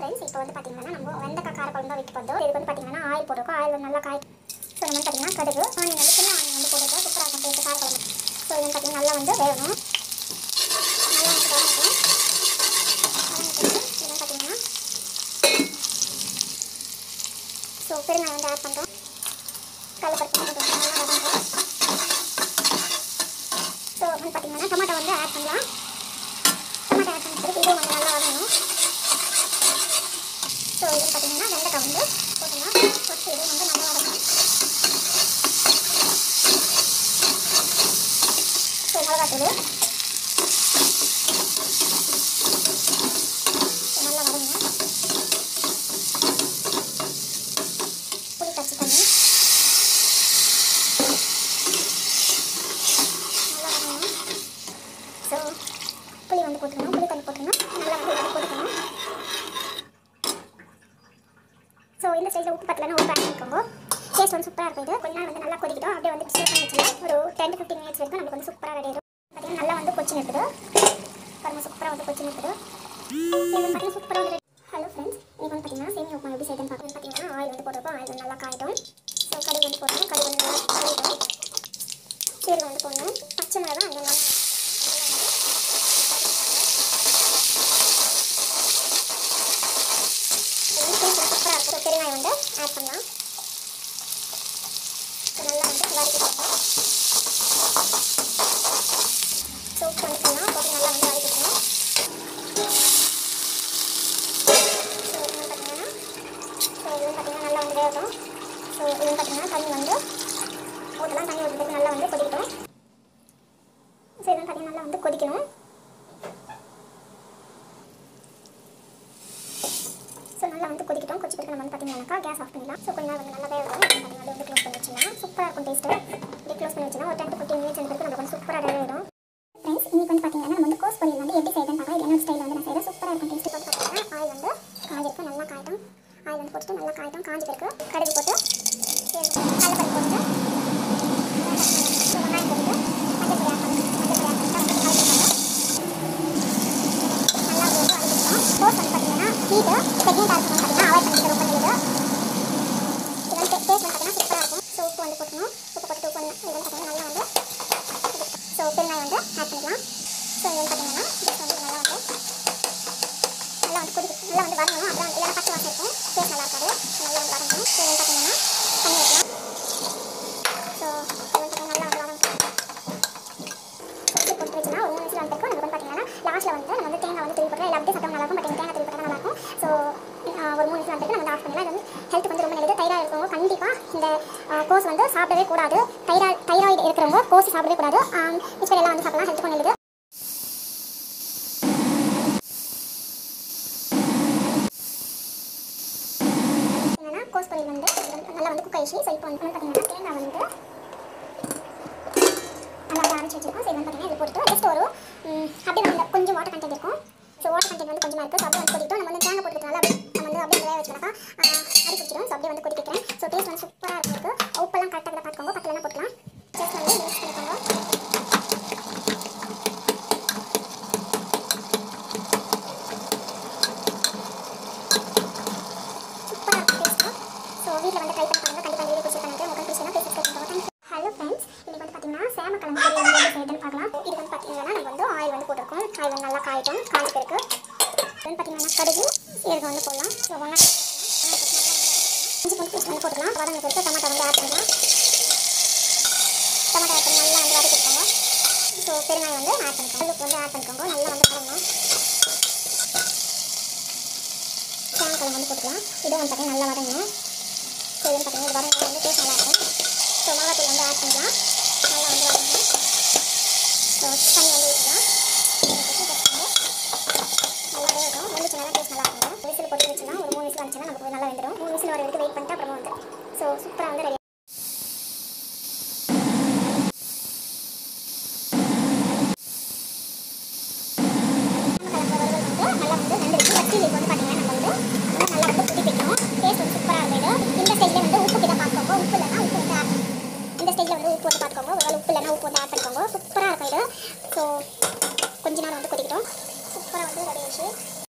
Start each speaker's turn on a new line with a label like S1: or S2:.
S1: friends இப்போ வந்து பார்த்தீங்கன்னா நம்ம வெண்டைக்காய் கார குழம்பு தான் வைக்க போகிறோம் இதுக்கு வந்து பார்த்தீங்கன்னா ஆயில் போட்டிருக்கோம் ஆயில் வந்து நல்லா காய் ஸோ நம்ம வந்து பார்த்தீங்கன்னா கடுகு ஆனியன் வந்து சின்ன ஆனியன் வந்து போட்டுருக்கோம் சூப்பராக இருக்கும் டேஸ்ட் கார குழம்பு ஸோ இது வந்து பார்த்தீங்கன்னா நல்லா வந்து வேகணும் நல்லா வந்து வதங்கட்டும் வதங்கிட்டு இது வந்து பார்த்தீங்கன்னா ஸோ பெருங்காயம் வந்து ஆட் பண்ணுறோம் கடலப்பருப்பு வந்து கொஞ்சம் நல்லா வதங்கும் ஸோ வந்து பார்த்தீங்கன்னா டொமாட்டோ வந்து ஆட் பண்ணலாம் டொமாட்டோ ஆட் பண்ண பிறகு இதுவும் வந்து நல்லா வதங்கணும் ஸோ இது பார்த்தீங்கன்னா வெண்டைக்காய் வந்து போட்டுக்கலாம் போட்டு இது வந்து நல்லா வதக்கணும் ஸோ மிளகாத்தூள் ஸோ நல்லா வதங்கணும் புளி கச்சி தண்ணி நல்லா வதங்கணும் ஸோ புளி வந்து போட்டுக்கணும் புளி தண்ணி போட்டுக்கணும் நல்லா வந்து இது போட்டுக்கணும் ஸோ இந்த ஸ்டைலில் உப்பு பத்தலன்னா உப்பு ஆட் பண்ணிக்கோங்க டேஸ்ட் வந்து சூப்பராக இருக்கும் இது கொஞ்ச நேரம் வந்து நல்லா கொதிக்கிட்டோம் அப்படியே வந்து ஸ்டே பண்ணி வச்சுக்கலாம் ஒரு டென் டு ஃபிஃப்டின் மினிட்ஸ் வரைக்கும் நமக்கு வந்து சூப்பராக ரெடி ஆயிடும் பார்த்தீங்கன்னா நல்லா வந்து கொச்சி நிற்குது பாருங்க சூப்பராக வந்து கொச்சி நிற்குது இது வந்து பார்த்தீங்கன்னா சூப்பராக வந்து ஹலோ ஃப்ரெண்ட்ஸ் இன்னைக்கு வந்து பார்த்தீங்கன்னா சேமியா உப்புமா எப்படி செய்யுதுன்னு பார்க்கணும் பார்த்தீங்கன்னா ஆயில் வந்து போட்டிருக்கோம் ஆயில் வந்து நல்லா காயிடும் ஸோ கடுகு வந்து போடணும் கடுகு வந்து நல்லா காயிடும் சீரகம் வந்து போடணும் பச்சை மிளகா அங்கே நல்லா சூப்பராக இருக்கும் பெருங்காயம் வந்து ஆட் பண்ணலாம் So, நல்லா வந்து வதக்கிக்கலாம் ஸோ உப்பு வந்து போடலாம் போட்டு நல்லா வந்து வதக்கிக்கலாம் ஸோ இது வந்து பார்த்தீங்கன்னா ஸோ இது வந்து பார்த்தீங்கன்னா நல்லா வந்து வேகட்டும் ஸோ இது வந்து பார்த்தீங்கன்னா தண்ணி வந்து ஊற்றலாம் தண்ணி ஊற்றுறதுக்கு நல்லா வந்து கொதிக்கட்டும் ஸோ இது வந்து பார்த்தீங்கன்னா நல்லா வந்து கொதிக்கணும் ஸோ நல்லா வந்து கொதிக்கிட்டோம் கொதிச்சு பிறகு நம்ம வந்து பார்த்தீங்கன்னாக்கா கேஸ் ஆஃப் பண்ணிடலாம் ஸோ கொஞ்ச நேரம் வந்து நல்லா வேக வரும் பார்த்தீங்கன்னா அப்படியே வந்து க்ளோஸ் பண்ணி வச்சுக்கலாம் சூப்பராக இருக்கும் டேஸ்ட்டு அப்படியே க்ளோஸ் பண்ணி வச்சுனா ஒரு டென் டு ஃபிஃப்டின் மினிட்ஸ் பிறகு நமக்கு வந்து சூப்பராக ரெடி ஆகிடும் ஃப்ரெண்ட்ஸ் இன்னைக்கு வந்து பார்த்தீங்கன்னா நம்ம வந்து கோஸ் பொரியல் வந்து எப்படி செய்யுதுன்னு பார்க்கலாம் இது என்னோட ஸ்டைல் வந்து நான் செய்கிறேன் சூப்பராக இருக்கும் டேஸ்ட் வந்து பார்த்தீங்கன்னா ஆயில் வந்து காஞ்சிருக்கு நல்லா காயட்டும் ஆயில் வந்து போட்டுட்டு நல்லா காயட்டும் காஞ்சி பிறகு கடுகு போட்டு கடலப்பருப்பு போட்டு ஸோ வெங்காயம் போட்டு மஞ்சள் பொடி ஆட் பண்ணி மஞ்சள் பொடி ஆட் பண்ணிட்டு நல்லா வந்து வதக்கிக்கலாம் கோஸ் வந்து பார்த்தீங்கன்னா ஹீட்டு ப்ரெக்னெண்ட்டாக இருக்கணும் பார்த்தீங்கன்னா அவாய்ட் பண்ணிட்டு ரொம்ப நல்லது இது வந்து டேஸ்ட் வந்து பார்த்தீங்கன்னா சூப்பராக இருக்கும் ஸோ உப்பு வந்து போட்டணும் உப்பு போட்டு உப்பு வந்து இது வந்து பார்த்தீங்கன்னா நல்லா வந்து ஸோ பெருங்காயம் வந்து ஆட் பண்ணிக்கலாம் ஸோ இது வந்து பார்த்தீங்கன்னா ஜஸ்ட் வந்து நல்லா வந்து நல்லா வந்து கொதிக்க நல்லா வந்து வதங்கணும் அப்புறம் வந்து இல்லைனா பச்சை வாசம் இருக்கும் டேஸ்ட் நல்லா இருக்காது நல்லா வந்து வதங்கணும் ஸோ இது வந்து பார்த்தீங்கன்னா தண்ணி ஊற்றலாம் ஸோ இது வந்து பார்த்தீங்கன்னா நல்லா வந்து வதங்கணும் உப்பு போட்டு வச்சுனா ஒரு மூணு விசில் வந்திருக்கும் நமக்கு வந்து பார்த்தீங்கன்னா லாஸ்ட்டில் வந்து நம்ம வந்து தேங்காய் வந்து திருப்பி போட்டுக்கலாம் இல்லை அப்படியே சத்தம் நல்லா இருக்கும் பட் தேங்காய் திருப்பி போட்டால் நல்லா இருக்கும் ஸோ ஒரு மூணு விசில் வந்திருக்கு நம்ம வந்து ஆஃப் பண்ணிடலாம் இது வந்து ஹெல்த்துக்கு வந்து ரொம்ப நல்லது தைராய்டு இருக்கவங்க கண்டிப்பாக இந்த கோஸ் வந்து சாப்பிடவே கூடாது தைராய்டு தைராய்டு இருக்கிறவங்க கோஸ் சாப்பிடவே கூடாது மிச்சம் எல்லாம் வந்து சாப்பிடலாம் ஹெல்த்துக்கு நல்லது என்னன்னா கோஸ் பொரியல் வந்து நல்லா வந்து குக் ஆயிடுச்சு ஸோ இப்போ வந்து பார்த்தீங்கன்னா தேங்காய் வந்து நல்லா வந்து அரைச்சி வச்சிருக்கோம் ஸோ இது வந்து பார்த்தீங்கன்னா இது போட்டுட்டு ஜஸ்ட் ஒரு ம், அப்படியே வந்து கொஞ்சம் வாட்டர் கண்டென்ட் இருக்கும் ஸோ வாட்டர் கண்டென்ட் வந்து கொஞ்சமாக இருக்குது ஸோ அப்படியே வந்து கொதிக்கிட்டோம் நம்ம வந்து தேங்காய் போட்டுக்கிறதுனால அப்படியே நம்ம வந்து அப்படியே வேக வச்சுக்கலாக்கா அடி பிடிச்சிடும் ஸோ அப்படியே வந்து கொதிக்க வைக்கிறேன் ஸோ டேஸ்ட் வந்து சூப்பராக இருக்கும் இருக்குது உப்பெல்லாம் கரெக்டாக தான் பார்த்துக்கோங்க பக்கத்துலலாம் போட்டுக்கலாம் ஜஸ்ட் வந்து மிக்ஸ் பண்ணிக்கோங்க சூப்பராக இருக்கும் டேஸ்ட்டாக ஸோ வீட்டில் வந்து ட்ரை பண்ணி பாருங்க கண்டிப்பாக வீடியோ பிடிச்சிருக்காங்க உங்களுக்கு பிடிச்சிருந்தா பேசி கேட்டுக்கோங்க ஹலோ ஃப்ரெண்ட்ஸ் இன்னைக்கு வந்து பார்த்தீங்கன்னா சேம கிழங்கு பொரியல் வந்து எப்படி செய்யுதுன்னு பார்க்கலாம் இது வந்து பார்த்தீங்கன்னா நம்ம வந்து ஆயில் வந்து போட்டிருக்கோம் ஆயில் வந்து நல்லா காயிட்டும் காஞ்சி பிறகு இது வந்து பார்த்தீங்கன்னா கடுகு சீரகம் வந்து போடலாம் ஸோ ஒன்றா இஞ்சி பூண்டு பேஸ்ட் வந்து போட்டுக்கலாம் வதங்க பிறகு டமாட்டோ வந்து ஆட் பண்ணலாம் டமாட்டோ ஆட் பண்ணி நல்லா வந்து வதக்கிக்கோங்க ஸோ பெருங்காயம் வந்து ஆட் பண்ணிக்கோங்க உப்பு வந்து ஆட் பண்ணிக்கோங்க நல்லா வந்து வதங்கணும் தேங்காய் வந்து போட்டுக்கலாம் இது வந்து பார்த்தீங்கன்னா நல்லா வதங்கணும் ஸோ இது வந்து பார்த்தீங்கன்னா வதங்க வந்து டேஸ்ட் நல்லா இருக்கும் ஸோ மிளகாத்தூள் வந்து ஆட் பண்ணிக்கலாம் நல்லா வந்து வதங்கணும் ஸோ தண்ணி வந்து ஊற்றிக்கலாம் நல்லா வேகட்டும் வெந்துச்சு நல்லா டேஸ்ட் நல்லா இருக்கும் விசில் போட்டு வச்சுன்னா ஒரு மூணு விசில் வந்துச்சுன்னா நமக்கு நல்லா வெந்துடும் மூணு விசில் வர வரைக்கும் வெயிட் பண்ணிட்டு அப்புறமா வந்து ஸோ சூப்பராக வந்து ரெடி